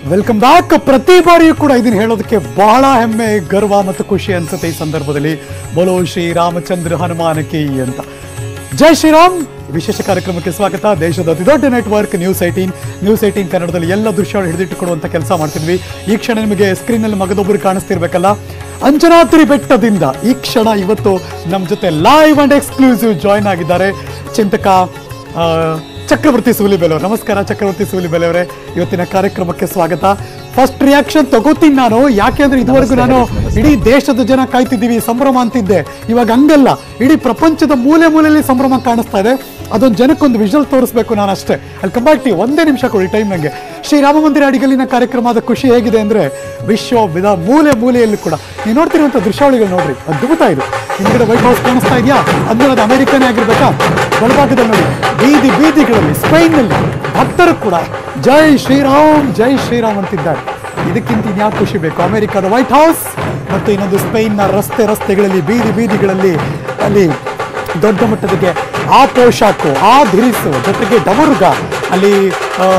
Welcome back ಪ್ರತಿ ಬಾರಿಯೂ ಕೂಡ ಇದನ್ನ ಹೇಳೋದಕ್ಕೆ ಬಹಳ ಹೆಮ್ಮೆ ಗರ್ವ ಮತ್ತು ಖುಷಿ ಅನ್ಸುತ್ತೆ ಈ ಸಂದರ್ಭದಲ್ಲಿ ಬೋಲೋ ಶ್ರೀ ರಾಮಚಂದ್ರ ಹನುಮಾನಕಿ ಅಂತ ಜೈ ಶ್ರೀರಾಮ್ ವಿಶೇಷ ಕಾರ್ಯಕ್ರಮಕ್ಕೆ ಸ್ವಾಗತ ದೇಶದ ಅತಿದೊಡ್ಡ network news eighteen news eighteen ಕನ್ನಡದಲ್ಲಿ ಎಲ್ಲ ದೃಶ್ಯಗಳು ಹಿಡಿದಿಟ್ಟುಕೊಡುವಂತ ಕೆಲಸ ಮಾಡ್ತಿದ್ವಿ ಈ ಕ್ಷಣ ನಿಮಗೆ ಸ್ಕ್ರೀನಲ್ಲಿ ಮಗದೊಬ್ಬರು ಕಾಣಿಸ್ತಿರ್ಬೇಕಲ್ಲ ಅಂಜನಾದ್ರಿ ಬೆಟ್ಟದಿಂದ ಈ ಕ್ಷಣ ಇವತ್ತು ನಮ್ಮ ಜೊತೆ ಲೈವ್ ಅಂಡ್ ಎಕ್ಸ್ಕ್ಲೂಸಿವ್ ಜಾಯ್ನ್ ಆಗಿದ್ದಾರೆ ಚಿಂತಕ ಆ, ಚಕ್ರವರ್ತಿ ಸೂಲಿಬೆಲೆ ಅವರು ನಮಸ್ಕಾರ ಚಕ್ರವರ್ತಿ ಸೂಲಿಬೆಲೆ ಅವರೇ ಇವತ್ತಿನ ಕಾರ್ಯಕ್ರಮಕ್ಕೆ ಸ್ವಾಗತ ಫಸ್ಟ್ ರಿಯಾಕ್ಷನ್ ತಗೋತೀನಿ ನಾನು ಯಾಕೆಂದ್ರೆ ಇದುವರೆಗೂ ನಾನು ಇಡೀ ದೇಶದ ಜನ ಕಾಯ್ತಿದ್ದೀವಿ ಸಂಭ್ರಮ ಅಂತಿದ್ದೆ ಇವಾಗ ಹಂಗಲ್ಲ ಇಡೀ ಪ್ರಪಂಚದ ಮೂಲೆ ಮೂಲೆಯಲ್ಲಿ ಸಂಭ್ರಮ ಕಾಣಿಸ್ತಾ ಇದೆ ಅದೊಂದು ಜನಕ್ಕೊಂದು ವಿಜುವಲ್ ತೋರಿಸ್ಬೇಕು ನಾನು ಅಷ್ಟೇ ಅಲ್ಲಿ ಕಂಬಾಕ್ಟಿ ಒಂದೇ ನಿಮಿಷ ಕೊಡಿ ಟೈಮ್ ನಂಗೆ ಶ್ರೀರಾಮ ಮಂದಿರ ಅಡಿಗಲ್ಲಿನ ಕಾರ್ಯಕ್ರಮದ ಖುಷಿ ಹೇಗಿದೆ ಅಂದ್ರೆ ವಿಶ್ವ ವಿಧ ಮೂಲೆ ಮೂಲೆಯಲ್ಲೂ ಕೂಡ ನೀವು ನೋಡ್ತಿರುವಂಥ ದೃಶ್ಯಾವಳಿಗಳು ನೋಡ್ರಿ ಅದ್ಭುತ ಇದು ಹಿಂದ್ಗಡೆ ವೈಟ್ ಹೌಸ್ ಕಾಣಿಸ್ತಾ ಇದೆಯಾ ಅಂದ್ರೆ ಅದು ಅಮೆರಿಕನೇ ಆಗಿರ್ಬೇಕಾ ಬಲಭಾಗದಲ್ಲಿ ನೋಡಿ ಬೀದಿ ಬೀದಿಗಳಲ್ಲಿ ಸ್ಪೈನ್ನಲ್ಲಿ ಭಕ್ತರು ಕೂಡ ಜೈ ಶ್ರೀರಾಮ್ ಜೈ ಶ್ರೀರಾಮ್ ಅಂತಿದ್ದಾರೆ ಇದಕ್ಕಿಂತ ಇನ್ಯಾವ ಖುಷಿ ಬೇಕು ಅಮೆರಿಕದ ವೈಟ್ ಹೌಸ್ ಮತ್ತು ಇನ್ನೊಂದು ಸ್ಪೈನ್ನ ರಸ್ತೆ ರಸ್ತೆಗಳಲ್ಲಿ ಬೀದಿ ಬೀದಿಗಳಲ್ಲಿ ಅಲ್ಲಿ ದೊಡ್ಡ ಮಟ್ಟದಿಗೆ ಆ ಪೋಷಾಕು ಆ ಧಿರಿಸು ಜೊತೆಗೆ ಡಮರುಗ ಅಲ್ಲಿ ಆ,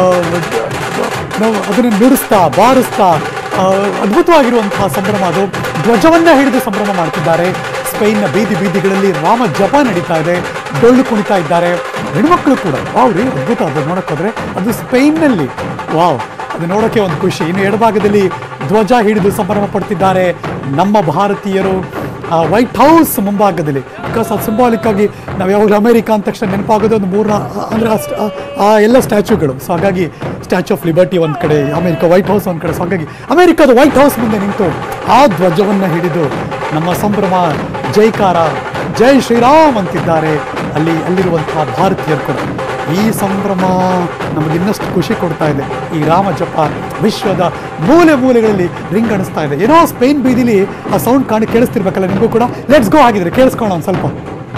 ನಾವು ಅದನ್ನು ನುಡಿಸ್ತಾ ಬಾರಿಸ್ತಾ ಆ, ಅದ್ಭುತವಾಗಿರುವಂತಹ ಸಂಭ್ರಮ ಅದು ಧ್ವಜವನ್ನ ಹಿಡಿದು ಸಂಭ್ರಮ ಮಾಡ್ತಿದ್ದಾರೆ ಸ್ಪೈನ್ನ ಬೀದಿ ಬೀದಿಗಳಲ್ಲಿ ರಾಮ ಜಪ ನಡೀತಾ ಇದೆ ಡೊಳ್ಳು ಕುಣಿತಾ ಇದ್ದಾರೆ ಹೆಣ್ಮಕ್ಳು ಕೂಡ ವಾವ್ ರೀ ಅದ್ಭುತ ಅದು ನೋಡಕ್ ಹೋದ್ರೆ ಅದು ಸ್ಪೈನ್ನಲ್ಲಿ ವಾವ್ ಅದು ನೋಡೋಕೆ ಒಂದು ಖುಷಿ ಇನ್ನು ಎಡಭಾಗದಲ್ಲಿ ಧ್ವಜ ಹಿಡಿದು ಸಂಭ್ರಮ ಪಡ್ತಿದ್ದಾರೆ ನಮ್ಮ ಭಾರತೀಯರು ವೈಟ್ ಹೌಸ್ ಮುಂಭಾಗದಲ್ಲಿ ಬಿಕಾಸ್ ಅದು ಸಿಂಬಾಲಿಕ್ ಆಗಿ ನಾವು ಯಾವಾಗಲೂ ಅಮೆರಿಕ ಅಂದ ತಕ್ಷಣ ನೆನಪಾಗೋದು ಒಂದು ಮೂರ ಅಂದರೆ ಆ ಎಲ್ಲ ಸ್ಟ್ಯಾಚ್ಯೂಗಳು ಸೊ ಹಾಗಾಗಿ ಸ್ಟ್ಯಾಚ್ಯೂ ಆಫ್ ಲಿಬರ್ಟಿ ಒಂದು ಕಡೆ ಅಮೆರಿಕ ವೈಟ್ ಹೌಸ್ ಒಂದು ಕಡೆ ಸೊ ಹಾಗಾಗಿ ಅಮೆರಿಕದ ವೈಟ್ ಹೌಸ್ ಮುಂದೆ ನಿಂತು ಆ ಧ್ವಜವನ್ನು ಹಿಡಿದು ನಮ್ಮ ಸಂಭ್ರಮ ಜೈಕಾರ ಜೈ ಶ್ರೀರಾಮ್ ಅಂತಿದ್ದಾರೆ ಅಲ್ಲಿ ಅಲ್ಲಿರುವಂತಹ ಭಾರತೀಯರು ಕೂಡ ಈ ಸಂಭ್ರಮ ನಮಗೆ ಇನ್ನಷ್ಟು ಖುಷಿ ಕೊಡ್ತಾ ಇದೆ ಈ ರಾಮ ಜಪ ವಿಶ್ವದ ಮೂಲೆ ಮೂಲೆಗಳಲ್ಲಿ ರಿಂಗಣಿಸ್ತಾ ಇದೆ ಏನೋ ಸ್ಪೇನ್ ಬೀದಿಲಿ ಆ ಸೌಂಡ್ ಕಾಣಿ ಕೇಳಿಸ್ತಿರ್ಬೇಕಲ್ಲ ನಿಮಗೂ ಕೂಡ ಲೆಟ್ಸ್ ಗೋ ಆಗಿದ್ರೆ ಕೇಳಿಸ್ಕೊಳ್ಳೋಣ ಒಂದು ಸ್ವಲ್ಪ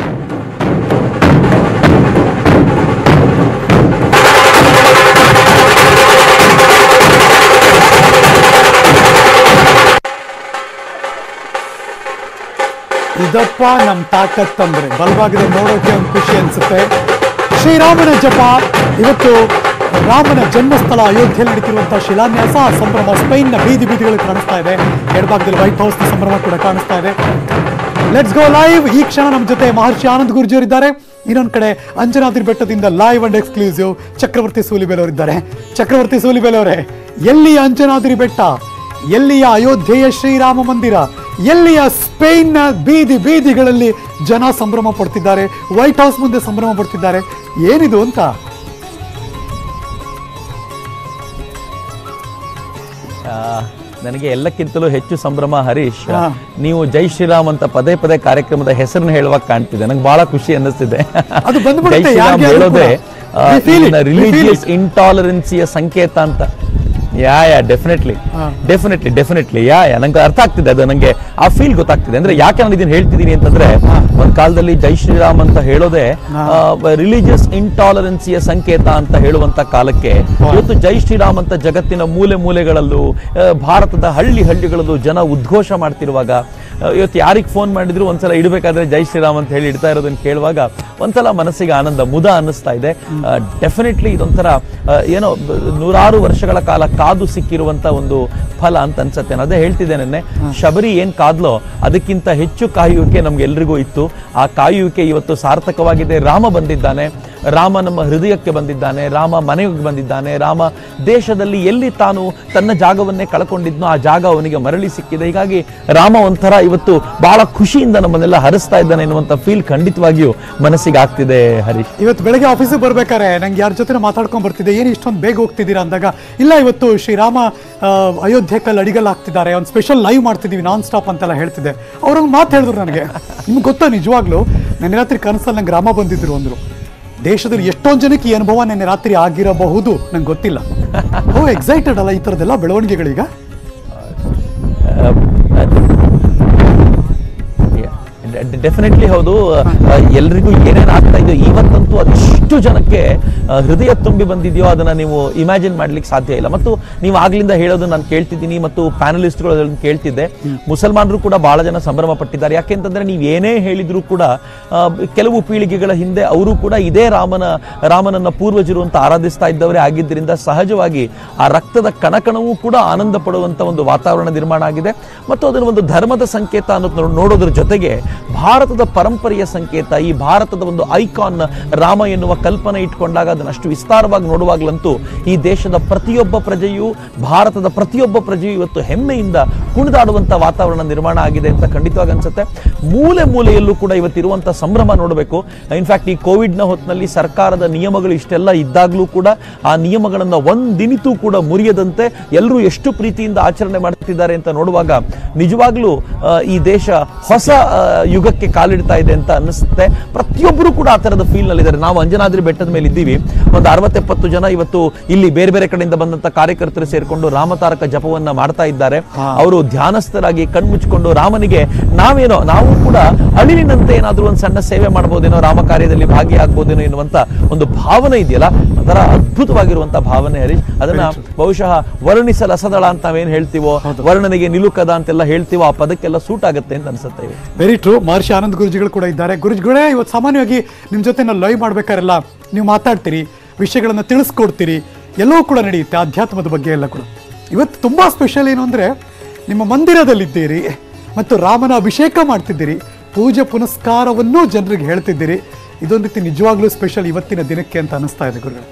ಇದಪ್ಪ ನಮ್ಮ ತಾಕತ್ ಅಂದ್ರೆ ಬಲಭಾಗದಲ್ಲಿ ನೋಡೋಕೆ ಒಂದು ಖುಷಿ ಅನ್ಸುತ್ತೆ ಶ್ರೀರಾಮನ ಜಪ ಇವತ್ತು ರಾಮನ ಜನ್ಮಸ್ಥಳ ಅಯೋಧ್ಯೆಯಲ್ಲಿ ನಡೀತಿರುವಂತಹ ಶಿಲಾನ್ಯಾಸ ಸಂಭ್ರಮ ಸ್ಪೈನ್ನ ಬೀದಿ ಬೀದಿಗಳು ಕಾಣಿಸ್ತಾ ಇದೆ ಎಡಭಾಗದಲ್ಲಿ ವೈಟ್ ಹೌಸ್ನ ಸಂಭ್ರಮ ಕೂಡ ಕಾಣಿಸ್ತಾ ಇದೆ ಲೆಟ್ಸ್ ಗೋ ಲೈವ್ ಈ ಕ್ಷಣ ನಮ್ಮ ಜೊತೆ ಮಹರ್ಷಿ ಆನಂದ್ ಗುರ್ಜಿಯವರಿದ್ದಾರೆ ಇನ್ನೊಂದು ಕಡೆ ಅಂಜನಾದ್ರಿ ಬೆಟ್ಟದಿಂದ live and exclusive Chakravarthy Sulibele ಅವರಿದ್ದಾರೆ ಚಕ್ರವರ್ತಿ ಸೂಲಿಬೇಲ್ ಅವರೇ ಎಲ್ಲಿ ಅಂಜನಾದ್ರಿ ಬೆಟ್ಟ ಎಲ್ಲಿಯ ಅಯೋಧ್ಯೆಯ ಶ್ರೀರಾಮ ಮಂದಿರ ಎಲ್ಲಿಯ ಸ್ಪೇನ್ನ ಬೀದಿ ಬೀದಿಗಳಲ್ಲಿ ಜನ ಸಂಭ್ರಮ ಪಡ್ತಿದ್ದಾರೆ ವೈಟ್ ಹೌಸ್ ಮುಂದೆ ಸಂಭ್ರಮ ಪಡ್ತಿದ್ದಾರೆ ಏನಿದು ಅಂತ ಆ, ನನಗೆ ಎಲ್ಲಕ್ಕಿಂತಲೂ ಹೆಚ್ಚು ಸಂಭ್ರಮ ಹರೀಶ್ ಹಾ. ನೀವು ಜೈ ಶ್ರೀರಾಮ್ ಅಂತ ಪದೇ ಪದೇ ಕಾರ್ಯಕ್ರಮದ ಹೆಸರನ್ನ ಹೇಳುವಾಗ ಕಾಣ್ತಿದೆ ನಂಗೆ ಬಹಳ ಖುಷಿ ಅನ್ನಿಸ್ತಿದೆ ಅದು ಬಂದ್ಬಿಡುತ್ತೆ ಜೈ ಶ್ರೀರಾಮ್ ಯಾರ್ಗ್ಯಾರು ಹೇಳೋದೇ ಕೂಡ. We feel it, we feel religious ಇಂಟಾಲರೆನ್ಸಿಯ ಸಂಕೇತ ಅಂತ ಯಾ ಯಾ ಡೆಫಿನೆಟ್ಲಿ ಹಾ. ಡೆಫಿನೆಟ್ಲಿ ಡೆಫಿನೆಟ್ಲಿ ಯಾ ಯಾ ನಂಗೆ ಅರ್ಥ ಆಗ್ತಿದೆ ಅದು ನಂಗೆ ಆ ಫೀಲ್ ಗೊತ್ತಾಗ್ತಿದೆ ಅಂದ್ರೆ ಯಾಕೆ ನಾನು ಇದನ್ನ ಹೇಳ್ತಿದ್ದೀನಿ ಅಂತಂದ್ರೆ ಒಂದ್ ಕಾಲದಲ್ಲಿ ಜೈ ಶ್ರೀರಾಮ್ ಅಂತ ಹೇಳೋದೇ ರಿಲಿಜಿಯಸ್ ಇಂಟಾಲರೆನ್ಸಿಯ ಸಂಕೇತ ಅಂತ ಹೇಳುವಂತ ಕಾಲಕ್ಕೆ ಇವತ್ತು ಜೈ ಶ್ರೀರಾಮ್ ಅಂತ ಜಗತ್ತಿನ ಮೂಲೆ ಮೂಲೆಗಳಲ್ಲೂ ಆ, ಭಾರತದ ಹಳ್ಳಿ ಹಳ್ಳಿಗಳಲ್ಲೂ ಜನ ಉದ್ಘೋಷ ಮಾಡ್ತಿರುವಾಗ ಆ, ಇವತ್ತು ಯಾರಿಗೆ ಫೋನ್ ಮಾಡಿದ್ರು ಒಂದ್ಸಲ ಇಡಬೇಕಾದ್ರೆ ಜೈ ಶ್ರೀರಾಮ್ ಅಂತ ಹೇಳಿ ಇಡ್ತಾ ಇರೋದನ್ನ ಕೇಳುವಾಗ ಒಂದ್ಸಲ ಮನಸ್ಸಿಗೆ ಆನಂದ ಮುದ ಅನ್ನಿಸ್ತಾ ಇದೆ ಡೆಫಿನೆಟ್ಲಿ ಇದೊಂಥರ ಆ, ಏನೋ ಬ- ನೂರಾರು ವರ್ಷಗಳ ಕಾಲ ಕಾದು ಸಿಕ್ಕಿರುವಂತ ಒಂದು ಫಲ ಅಂತ ಅನ್ಸತ್ತೆ ನಾನು ಅದೇ ಹೇಳ್ತಿದ್ದೆ ನೆನ್ನೆ ಶಬರಿ ಏನ್ ಕಾದ್ಲೋ ಅದಕ್ಕಿಂತ ಹೆಚ್ಚು ಕಾಯುವಿಕೆ ನಮ್ಗೆ ಎಲ್ರಿಗೂ ಇತ್ತು ಆ ಕಾಯುವಿಕೆ ಇವತ್ತು ಸಾರ್ಥಕವಾಗಿದೆ ರಾಮ ಬಂದಿದ್ದಾನೆ ರಾಮ ನಮ್ಮ ಹೃದಯಕ್ಕೆ ಬಂದಿದ್ದಾನೆ ರಾಮ ಮನೆಗೆ ಬಂದಿದ್ದಾನೆ ರಾಮ ದೇಶದಲ್ಲಿ ಎಲ್ಲಿ ತಾನು ತನ್ನ ಜಾಗವನ್ನೇ ಕಳ್ಕೊಂಡಿದ್ನೋ ಆ ಜಾಗ ಅವನಿಗೆ ಮರಳಿ ಸಿಕ್ಕಿದೆ ಹೀಗಾಗಿ ರಾಮ ಒಂಥರ ಇವತ್ತು ಬಹಳ ಖುಷಿಯಿಂದ ನಮ್ಮನ್ನೆಲ್ಲ ಹರಿಸ್ತಾ ಇದ್ದಾನೆ ಎನ್ನುವಂತ ಫೀಲ್ ಖಂಡಿತವಾಗಿಯೂ ಮನಸ್ಸಿಗೆ ಆಗ್ತಿದೆ ಹರೀಶ್ ಇವತ್ತು ಬೆಳಗ್ಗೆ ಆಫೀಸಿಗೆ ಬರ್ಬೇಕಾರೆ ನಂಗೆ ಯಾರ ಜೊತೆ ಮಾತಾಡ್ಕೊಂಡ್ ಬರ್ತಿದ್ದೆ ಏನು ಇಷ್ಟೊಂದು ಬೇಗ ಹೋಗ್ತಿದ್ದೀರಾ ಅಂದಾಗ ಇಲ್ಲ ಇವತ್ತು ಶ್ರೀರಾಮ ಆ, ಅಯೋಧ್ಯೆಕಲ್ಲಿ ಅಡಿಗಲ್ ಹಾಕ್ತಿದ್ದಾರೆ ಒಂದು ಸ್ಪೆಷಲ್ ಲೈವ್ ಮಾಡ್ತಿದ್ದೀವಿ ನಾನ್ ಸ್ಟಾಪ್ ಅಂತೆಲ್ಲ ಹೇಳ್ತಿದ್ದೆ ಅವ್ರೊಂದು ಮಾತು ಹೇಳಿದ್ರು ನನಗೆ ನಿಮ್ಗೆ ಗೊತ್ತಾ ನಿಜವಾಗ್ಲೂ ನೆನ್ನೆ ರಾತ್ರಿ ಕನಸಲ್ಲಿ ನಂಗೆ ರಾಮ ಬಂದಿದ್ರು ಅಂದ್ರು ದೇಶದಲ್ಲಿ ಎಷ್ಟೊಂದು ಜನಕ್ಕೆ ಈ ಅನುಭವ ನೆನ್ನೆ ರಾತ್ರಿ ಆಗಿರಬಹುದು ನಂಗೆ ಗೊತ್ತಿಲ್ಲ ಓ ಎಕ್ಸೈಟೆಡ್ ಅಲ್ಲ ಈ ಥರದ್ದೆಲ್ಲ ಬೆಳವಣಿಗೆಗಳೀಗ ಡೆಫಿನೆಟ್ಲಿ ಹೌದು ಆ, ಎಲ್ರಿಗೂ ಏನೇನು ಆಗ್ತಾ ಇದೆಯೋ ಇವತ್ತಂತೂ ಅದಿಷ್ಟು ಎಷ್ಟು ಜನಕ್ಕೆ ಆ, ಹೃದಯ ತುಂಬಿ ಬಂದಿದೆಯೋ ಅದನ್ನ ನೀವು ಇಮ್ಯಾಜಿನ್ ಮಾಡ್ಲಿಕ್ಕೆ ಸಾಧ್ಯ ಇಲ್ಲ ಮತ್ತು ನೀವು ಆಗ್ಲಿಂದ ಹೇಳೋದು ನಾನು ಕೇಳ್ತಿದ್ದೀನಿ ಮತ್ತು ಪ್ಯಾನಲಿಸ್ಟ್ಗಳು ಅದನ್ನ ಕೇಳ್ತಿದ್ದೆ ಮುಸಲ್ಮಾನರು ಕೂಡ ಬಹಳ ಜನ ಸಂಭ್ರಮ ಪಟ್ಟಿದ್ದಾರೆ ಯಾಕೆಂತಂದ್ರೆ ನೀವು ಏನೇ ಹೇಳಿದ್ರು ಕೂಡ ಆ, ಕೆಲವು ಪೀಳಿಗೆಗಳ ಹಿಂದೆ ಅವರು ಕೂಡ ಇದೇ ರಾಮನ ರಾಮನನ್ನ ಪೂರ್ವಜರು ಅಂತ ಆರಾಧಿಸ್ತಾ ಇದ್ದವರೇ ಆಗಿದ್ದರಿಂದ ಸಹಜವಾಗಿ ಆ ರಕ್ತದ ಕಣಕಣವೂ ಕೂಡ ಆನಂದ ಪಡುವಂತ ಒಂದು ವಾತಾವರಣ ನಿರ್ಮಾಣ ಆಗಿದೆ ಮತ್ತು ಅದನ್ನು ಒಂದು ಧರ್ಮದ ಸಂಕೇತ ಅನ್ನೋದು ನೋ- ನೋಡೋದ್ರ ಜೊತೆಗೆ ಭಾರತದ ಪರಂಪರೆಯ ಸಂಕೇತ ಈ ಭಾರತದ ಒಂದು ಐಕಾನ್ ರಾಮ ಎನ್ನುವ ಕಲ್ಪನೆ ಇಟ್ಕೊಂಡಾಗ ಅದನ್ನು ಅಷ್ಟು ವಿಸ್ತಾರವಾಗಿ ನೋಡುವಾಗಲಂತೂ ಈ ದೇಶದ ಪ್ರತಿಯೊಬ್ಬ ಪ್ರಜೆಯು ಭಾರತದ ಪ್ರತಿಯೊಬ್ಬ ಪ್ರಜೆಯು ಇವತ್ತು ಹೆಮ್ಮೆಯಿಂದ ಕುಣಿದಾಡುವಂತ ವಾತಾವರಣ ನಿರ್ಮಾಣ ಆಗಿದೆ ಅಂತ ಖಂಡಿತವಾಗಿ ಅನ್ಸುತ್ತೆ ಮೂಲೆ ಮೂಲೆಯಲ್ಲೂ ಕೂಡ ಇವತ್ತಿರುವಂತ ಸಂಭ್ರಮ ನೋಡಬೇಕು ಇನ್ಫ್ಯಾಕ್ಟ್ ಈ ಕೋವಿಡ್ ನ ಹೊತ್ತಿನಲ್ಲಿ ಸರ್ಕಾರದ ನಿಯಮಗಳು ಇಷ್ಟೆಲ್ಲ ಇದ್ದಾಗಲೂ ಕೂಡ ಆ ನಿಯಮಗಳನ್ನ ಒಂದಿನಿತೂ ಕೂಡ ಮುರಿಯದಂತೆ ಎಲ್ಲರೂ ಎಷ್ಟು ಪ್ರೀತಿಯಿಂದ ಆಚರಣೆ ಮಾಡ್ತಿದ್ದಾರೆ ಅಂತ ನೋಡುವಾಗ ನಿಜವಾಗ್ಲೂ ಆ, ಈ ದೇಶ ಹೊಸ ಆ, ಯುಗಕ್ಕೆ ಕಾಲಿಡ್ತಾ ಇದೆ ಅಂತ ಅನಿಸುತ್ತೆ ಪ್ರತಿಯೊಬ್ಬರು ಕೂಡ ಆ ತರದ ಫೀಲ್ ನಲ್ಲಿದ್ದಾರೆ ನಾವು ಅಂಜನಾದ್ರಿ ಬೆಟ್ಟದ ಮೇಲೆ ಇದ್ದೀವಿ ಒಂದು ಅರವತ್ತೆಪ್ಪತ್ತು ಜನ ಇವತ್ತು ಇಲ್ಲಿ ಬೇರೆ ಬೇರೆ ಕಡೆಯಿಂದ ಬಂದಂತ ಕಾರ್ಯಕರ್ತರು ಸೇರ್ಕೊಂಡು ರಾಮತಾರಕ ಜಪವನ್ನ ಮಾಡ್ತಾ ಇದ್ದಾರೆ ಅವರು ಧ್ಯಾನಸ್ಥರಾಗಿ ಕಣ್ಮುಚ್ಕೊಂಡು ರಾಮನಿಗೆ ನಾವೇನೋ ನಾವು ಕೂಡ ಅಳಿಲಿನಂತೆ ಏನಾದ್ರೂ ಒಂದು ಸಣ್ಣ ಸೇವೆ ಮಾಡಬಹುದೇನೋ ರಾಮ ಕಾರ್ಯದಲ್ಲಿ ಭಾಗಿಯಾಗಬಹುದೇನೋ ಎನ್ನುವಂತ ಒಂದು ಭಾವನೆ ಇದೆಯಲ್ಲ ಅದರ ಅದ್ಭುತವಾಗಿರುವಂತ ಭಾವನೆ ಹರೀಶ್ ಅದನ್ನ ಬಹುಶಃ ವರ್ಣಿಸಲಸದಳ ಅಂತ ನಾವೇನ್ ಹೇಳ್ತೀವೋ ವರ್ಣನೆಗೆ ನಿಲುಕದ ಅಂತೆಲ್ಲ ಹೇಳ್ತೀವೋ ಆ ಪದಕ್ಕೆಲ್ಲ ಸೂಟ್ ಆಗುತ್ತೆ ಅಂತ ಅನ್ಸುತ್ತೆ ಇವು. ವೆರಿ ಟ್ರೂ ಮಹರ್ಷಿ ಆನಂದ್ ಗುರುಜಿಗಳು ಕೂಡ ಇದ್ದಾರೆ ಗುರುಜಿಗಳೇ ಇವತ್ತು ಸಾಮಾನ್ಯವಾಗಿ ನಿಮ್ಮ ಜೊತೆ ನಾವು ಲೈವ್ ಮಾಡ್ಬೇಕಾರೆಲ್ಲ ನೀವು ಮಾತಾಡ್ತೀರಿ ವಿಷಯಗಳನ್ನು ತಿಳಿಸ್ಕೊಡ್ತೀರಿ ಎಲ್ಲವೂ ಕೂಡ ನಡೆಯುತ್ತೆ ಆಧ್ಯಾತ್ಮದ ಬಗ್ಗೆ ಎಲ್ಲ ಕೂಡ ಇವತ್ತು ತುಂಬಾ ಸ್ಪೆಷಲ್ ಏನು ಅಂದ್ರೆ ನಿಮ್ಮ ಮಂದಿರದಲ್ಲಿದ್ದೀರಿ ಮತ್ತು ರಾಮನ ಅಭಿಷೇಕ ಮಾಡ್ತಿದ್ದೀರಿ ಪೂಜೆ ಪುನಸ್ಕಾರವನ್ನೂ ಜನರಿಗೆ ಹೇಳ್ತಿದ್ದೀರಿ ಇದೊಂದು ರೀತಿ ನಿಜವಾಗ್ಲೂ ಸ್ಪೆಷಲ್ ಇವತ್ತಿನ ದಿನಕ್ಕೆ ಅಂತ ಅನಿಸ್ತಾ ಇದೆ ಗುರುಗಳು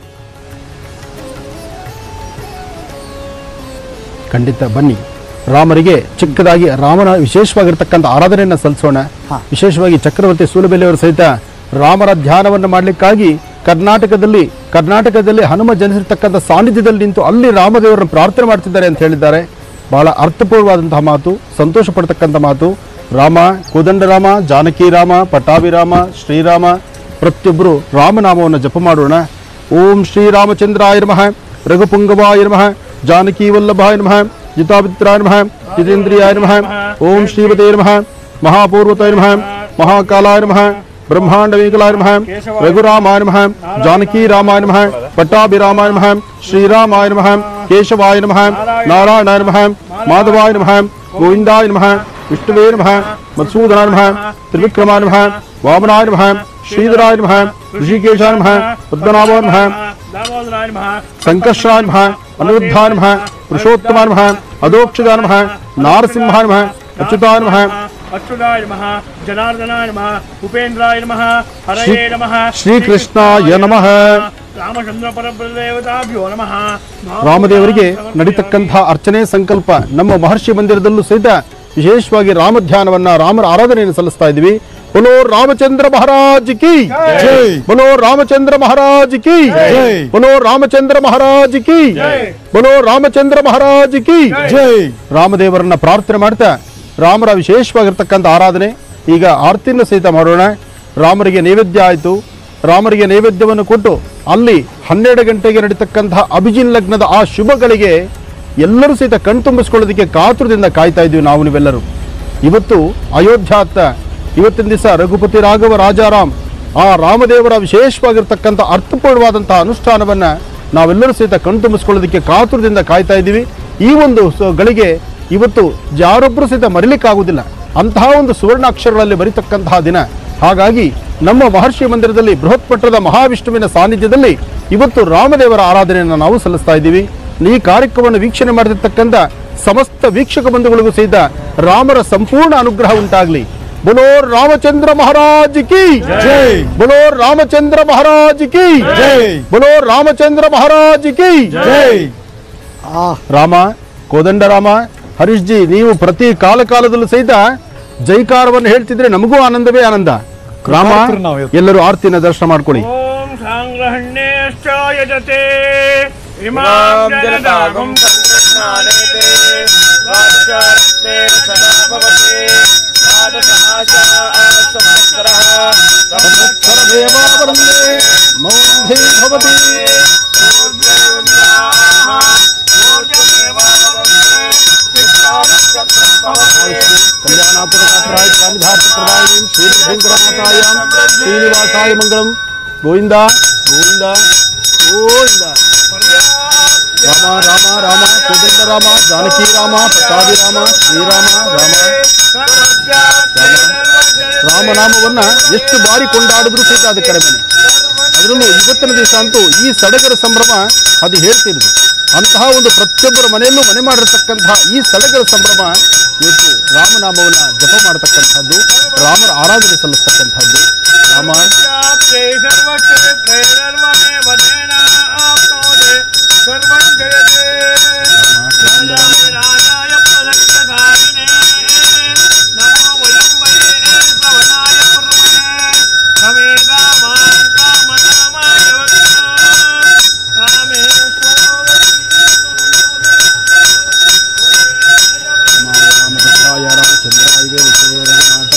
ಖಂಡಿತ ಬನ್ನಿ ರಾಮರಿಗೆ ಚಿಕ್ಕದಾಗಿ ರಾಮನ ವಿಶೇಷವಾಗಿರ್ತಕ್ಕಂಥ ಆರಾಧನೆಯನ್ನು ಸಲ್ಲಿಸೋಣ ವಿಶೇಷವಾಗಿ ಚಕ್ರವರ್ತಿ ಸೂಲಬೆಲೆಯವರು ಸಹಿತ ರಾಮರ ಧ್ಯಾನವನ್ನು ಮಾಡಲಿಕ್ಕಾಗಿ ಕರ್ನಾಟಕದಲ್ಲಿ ಕರ್ನಾಟಕದಲ್ಲಿ ಹನುಮ ಜನಿಸಿರ್ತಕ್ಕಂಥ ಸಾನ್ನಿಧ್ಯದಲ್ಲಿ ನಿಂತು ಅಲ್ಲಿ ರಾಮದೇವರನ್ನು ಪ್ರಾರ್ಥನೆ ಮಾಡ್ತಿದ್ದಾರೆ ಅಂತ ಹೇಳಿದ್ದಾರೆ ಬಹಳ ಅರ್ಥಪೂರ್ವವಾದಂತಹ ಮಾತು ಸಂತೋಷ ಪಡ್ತಕ್ಕಂಥ ಮಾತು ರಾಮ ಕೋದಂಡರಾಮ ಜಾನಕಿ ರಾಮ ಪಟ್ಟಾಭಿರಾಮ ಶ್ರೀರಾಮ ಪ್ರತಿಯೊಬ್ಬರು ರಾಮನಾಮವನ್ನು ಜಪ ಮಾಡೋಣ ಓಂ ಶ್ರೀರಾಮಚಂದ್ರಾಯ ನಮಃ ರಘುಪುಂಗವಾಯ ನಮಃ ಜಾನಕಿ ವಲ್ಲಭಾಯ ನಮಃ ಜಿತಾಪಿತ್ರಾಯ ನಮಃ ಜಿತೇಂದ್ರಿಯಾಯ ನಮಃ ಓಂ ಶ್ರೀಮತೆ ನಮಃ ಮಹಾಪೂರ್ವತಾಯ ನಮಃ ಮಹಾಕಾಲಾಯ ನಮಃ ಬ್ರಹ್ಮಾಂಡ ವೇಗಲಾಯ ನಮಃ ರಘುರಾಮಾಯ ನಮಃ ಜಾನಕಿ ರಾಮಾಯ ನಮಃ ಪಟ್ಟಾಭಿರಾಮಾಯ ನಮಃ ಶ್ರೀರಾಮಾಯ ನಮಃ ಕೇಶವಾಯ ನಮಃ ನಾರಾಯಣಾಯ ನಮಃ ಮಾಧವಾಯ ನಮಃ ಗೋವಿಂದಾಯ ನಮಃ ವಿಷ್ಣುವೇ ನಮಃ ಮಧುಸೂದನಾಯ ನಮಃ ತ್ರಿವಿಕ್ರಮಾಯ ನಮಃ ವಾಮನಾಯ ನಮಃ ಶ್ರೀಧರಾಯ ನಮಃ ಋಷಿಕೇಶಾಯ ನಮಃ ಪದ್ಮನಾಭಾಯ ನಮಃ दामोदराय नमः ಸಂಕರ್ಷಾಯ ನಮಃ ಅನಿರುದ್ಧಾಯ ನಮಃ ಪುರುಷೋತ್ತಮಾಯ ನಮಃ ಅಧೋಕ್ಷದಾಯ ನಮಃ ನಾರಸಿಂಹಾಯ ನಮಃ ಅಚ್ಯುತಾಯ ನಮಃ अच्युताय नमः जनार्दनाय नमः उपेन्द्राय नमः ಶ್ರೀ हरये नमः ಶ್ರೀಕೃಷ್ಣಾಯ ನಮಃ ರಾಮಚಂದ್ರ ಪರಬ್ರದೇವತಾಭ್ಯೋ ನಮಃ ರಾಮದೇವರಿಗೆ ನಡೀತಕ್ಕಂಥ ಅರ್ಚನೆ ಸಂಕಲ್ಪ ನಮ್ಮ ಮಹರ್ಷಿ ಮಂದಿರದಲ್ಲೂ ಸಹಿತ ವಿಶೇಷವಾಗಿ ರಾಮ ಧ್ಯಾನವನ್ನ ರಾಮರ ಆರಾಧನೆಯನ್ನು ಸಲ್ಲಿಸ್ತಾ ಇದ್ವಿ ಬಲೋ ರಾಮಚಂದ್ರ ಮಹಾರಾಜ್ ಕಿ ಜೈ. ಬಲೋ ರಾಮಚಂದ್ರ ಮಹಾರಾಜ್ ಕಿ ಜೈ. ಬಲೋ ರಾಮಚಂದ್ರ ಮಹಾರಾಜ್ ಕಿ ಬಲೋ ರಾಮಚಂದ್ರ ಮಹಾರಾಜ್ ಕಿ ಜೈ ರಾಮದೇವರನ್ನ ಪ್ರಾರ್ಥನೆ ಮಾಡ್ತಾ ರಾಮರ ವಿಶೇಷವಾಗಿರ್ತಕ್ಕಂಥ ಆರಾಧನೆ ಈಗ ಆರತಿಯನ್ನು ಸಹಿತ ಮಾಡೋಣ ರಾಮರಿಗೆ ನೈವೇದ್ಯ ಆಯಿತು ರಾಮರಿಗೆ ನೈವೇದ್ಯವನ್ನು ಕೊಟ್ಟು ಅಲ್ಲಿ ಹನ್ನೆರಡು ಗಂಟೆಗೆ ನಡೀತಕ್ಕಂತಹ ಅಭಿಜಿನ್ ಲಗ್ನದ ಆ ಶುಭಗಳಿಗೆ ಎಲ್ಲರೂ ಸಹಿತ ಕಣ್ತುಂಬಿಸ್ಕೊಳ್ಳೋದಕ್ಕೆ ಕಾತುರದಿಂದ ಕಾಯ್ತಾ ಇದ್ವಿ ನಾವು ನೀವೆಲ್ಲರೂ ಇವತ್ತು ಅಯೋಧ್ಯಾತ್ತ ಇವತ್ತಿನ ದಿವಸ ರಘುಪತಿ ರಾಘವ ರಾಜಾರಾಮ್ ಆ ರಾಮದೇವರ ವಿಶೇಷವಾಗಿರ್ತಕ್ಕಂಥ ಅರ್ಥಪೂರ್ಣವಾದಂತಹ ಅನುಷ್ಠಾನವನ್ನ ನಾವೆಲ್ಲರೂ ಸಹಿತ ಕಣ್ತುಂಬಿಸ್ಕೊಳ್ಳೋದಕ್ಕೆ ಕಾತುರದಿಂದ ಕಾಯ್ತಾ ಇದ್ದೀವಿ ಈ ಒಂದು ಸ- ಗಳಿಗೆ ಇವತ್ತು ಯಾರೊಬ್ಬರು ಸಹಿತ ಮರಿಲಿಕ್ಕಾಗುವುದಿಲ್ಲ ಅಂತಹ ಒಂದು ಸುವರ್ಣಾಕ್ಷರಗಳಲ್ಲಿ ಬರೀತಕ್ಕಂತಹ ದಿನ ಹಾಗಾಗಿ ನಮ್ಮ ಮಹರ್ಷಿ ಮಂದಿರದಲ್ಲಿ ಬೃಹತ್ ಮಟ್ಟದ ಮಹಾವಿಷ್ಣುವಿನ ಸಾನ್ನಿಧ್ಯದಲ್ಲಿ ಇವತ್ತು ರಾಮದೇವರ ಆರಾಧನೆಯನ್ನು ನಾವು ಸಲ್ಲಿಸ್ತಾ ಇದ್ದೀವಿ ಈ ಕಾರ್ಯಕ್ರಮವನ್ನು ವೀಕ್ಷಣೆ ಮಾಡತಕ್ಕಂಥ ಸಮಸ್ತ ವೀಕ್ಷಕ ಬಂಧುಗಳಿಗೂ ಸಹಿತ ರಾಮರ ಸಂಪೂರ್ಣ ಅನುಗ್ರಹ ಉಂಟಾಗಲಿ ಬಲೋ ರಾಮಚಂದ್ರ ಮಹಾರಾಜ್ ಕಿ ಜೈ. ಬಲೋ ರಾಮಚಂದ್ರ ಮಹಾರಾಜ್ ಕಿ ಜೈ. ಬಲೋ ರಾಮಚಂದ್ರ ಮಹಾರಾಜ್ ಕಿ ಜೈ ಆ ರಾಮ ಕೋದಂಡರಾಮ ಹರೀಶ್ ಜಿ ನೀವು ಪ್ರತಿ ಕಾಲ ಕಾಲದಲ್ಲೂ ಸಹಿತ ಜೈಕಾರವನ್ನು ಹೇಳ್ತಿದ್ರೆ ನಮಗೂ ಆನಂದವೇ ಆನಂದ ರಾಮ ಕೃತಾರ್ಥರು ನಾವು ಇವತ್ತು. ಎಲ್ಲರೂ ಆರ್ತಿನ ದರ್ಶನ ಮಾಡ್ಕೊಳ್ಳಿ ಓಂ ಸಾಂಗ್ರಹಣ್ಯಶ್ಚ ಯಜತೆ ಇಮಾಂ ಜನತಾಗಂ ಸಂಕೃಷ್ಣಾನೇತೆ ದ್ವಾದಶಾರಸ್ತೆ ಸದಾ ಭವತಿ ದ್ವಾದಶಾಶಾ ಸಂವತ್ಸರಃ ಸರ್ವದೇವಾವೃಂದೇ ಮೌಢ್ಯೇ ಭವತಿ ಕಲ್ಯಾಣಾಪುರಕಾತ್ರಾಯ ಸ್ವಾಮಿಧಾರ್ಥಪ್ರದಾಯಿನೀಂ ಶ್ರೀ ವೆಂಕಟನಾಥಾಯಾಂ ಶ್ರೀನಿವಾಸಾಯ ಮಂಗಳಂ ಗೋವಿಂದ ಗೋವಿಂದ ಗೋವಿಂದ ರಾಮ ರಾಮ ರಾಮ ಕೋದಂಡ ರಾಮ ಜಾನಕಿ ರಾಮ ಪ್ರಸಾದಿ ರಾಮ ಶ್ರೀರಾಮ ರಾಮ ರಾಮನಾಮವನ್ನ ಎಷ್ಟು ಬಾರಿ ಕೊಂಡಾಡಿದ್ರು ಸಹಿತ ಅದು ಕಡಿಮೆನೆ ಅದರಲ್ಲೂ ಇವತ್ತಿನ ದಿವಸ ಅಂತೂ ಈ ಸಡಗರ ಸಂಭ್ರಮ ಅದು ಹೇಳ್ತಿರೋದು ಅಂತಹ ಒಂದು ಪ್ರತಿಯೊಬ್ಬರ ಮನೆಯಲ್ಲೂ ಮನೆ ಮಾಡಿರ್ತಕ್ಕಂತಹ ಈ ಸಡಗರ ಸಂಭ್ರಮ ಇವತ್ತು ರಾಮನಾಮವನ್ನ ಜಪ ಮಾಡತಕ್ಕಂಥದ್ದು ರಾಮರ ಆರಾಧನೆ ಸಲ್ಲಿಸ್ತಕ್ಕಂಥದ್ದು ರಾಮ ಸರ್ವಂ ಜಯತೆ ರಾಜಾಯ ಪದಕ್ಷಧಾರಿಣೇ ನಮೋ ವಯಂ ವಯೇ ಶ್ರವಣಾಯ ಕುರ್ಮಹೇ ಸಮೇಧ ಮಾಂ ಕಾಮಕಾಮಾಯ ವಕ್ತಾ ಕಾಮೇ ರಾಮ ರಾಮಭದ್ರಾಯ ರಾಮಚಂದ್ರಾಯ ವೇದಸೇ ರಘುನಾಥ